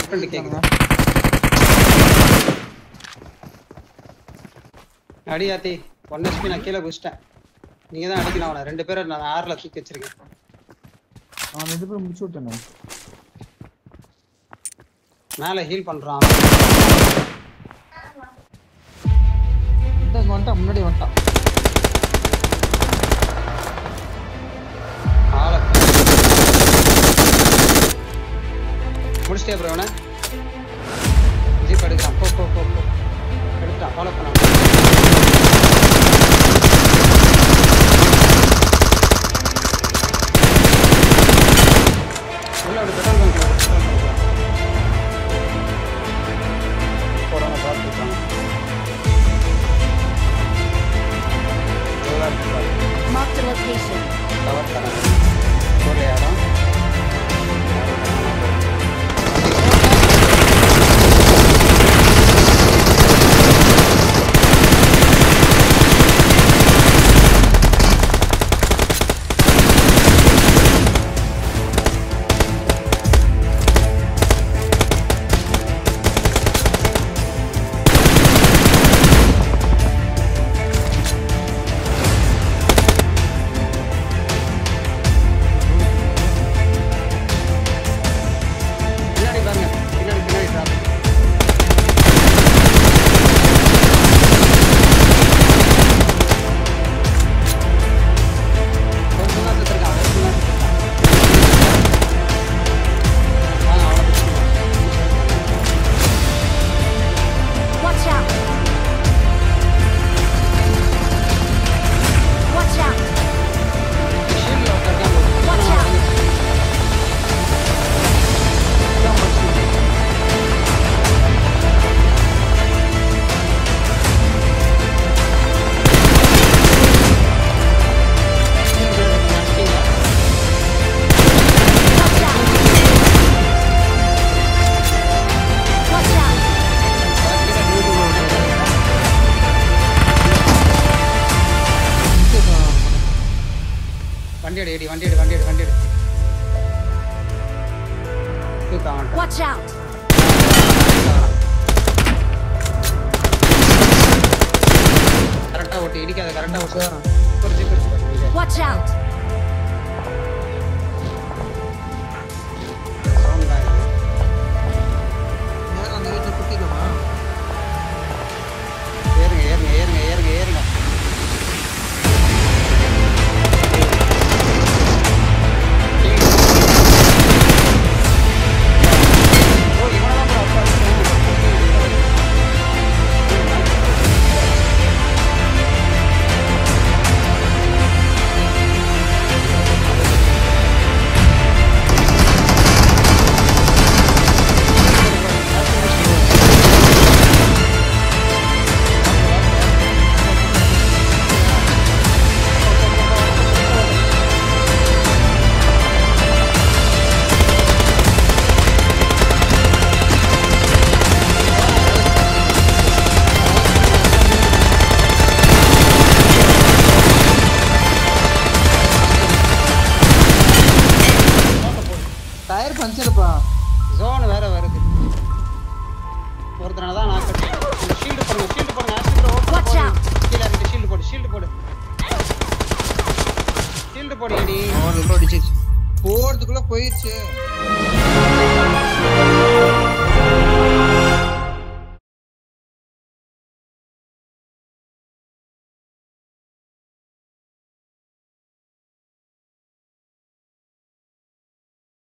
Different கேக்குது அடி ஆத்தி ஒன் ஹெச்பி நான் கீழே குச்சிட்டேன் நீங்க தான் அடிக்கணும் அவனை ரெண்டு பேரும் நான் ஆறுல தூக்கி வச்சிருக்கேன் அவன் ரெண்டு பேரும் முடிச்சு விட்டேன் மேல ஹீல் பண்றான் இந்த இங்க வந்துட்டான் முன்னாடி வந்துட்டான் ஆளை முடிச்சிட்டே ப்ரோ அவனை ஜீப் எடுக்கிறான் போ போ போ போ எடுத்துட்டான் ஃபாலோ பண்ணான் உள்ள ஒரு பெட்ரோல் பங்க் பெட்ரோல் பங்க் போறான பார்த்துருக்காங்க Marked a location. கவர் தராங்க ஒரு இடம் பின்னாடி பாருங்க பின்னாடி பின்னாடி டிராபிக் கொஞ்சம் தான் செத்துருக்கான் கொஞ்சம் தான் செத்துருக்கான் வாங்க அவனை பிடிச்சிக்கலாம் Watch out. Watch out. ஷீல்டில் ஒருத்தர் இருக்கான் Watch out. இதான் முடிச்சிருக்கேன் Watch out. Watch out. வண்டி எடு எடி வண்டி எடு வண்டி எடு வண்டி எடு தூக்க அவன்கிட்ட Watch out. கரெக்டா ஓட்டு இடிக்காத கரெக்டா ஓட்டு குறிச்சு குறிச்சு பாரு Watch out. சவுண்ட் தான் இது. அந்த வீட்டுல குத்திக்கமா ஏறுங்க ஏறுங்க ஏறுங்க ஏறுங்க ஏறுங்க ஓ, இவனைதான் bro அப்பா டயர் பஞ்சர்ப்பா ஜோன் வேற வருது ஒருத்தனால தான் நான் கட்டேன் ஷீல்டு போடுங்க ஷீல்டு போடுங்க ஆக்சிடென்ட் ஓட்டு Watch போடு out. கீழ இருக்கு ஷீல்டு போடு ஷீல்டு போடு ஷீல்டு போடு ஏடி அவன் ரொம்ப அடிச்சிச்சு போறதுக்குள்ள போயிடுச்சு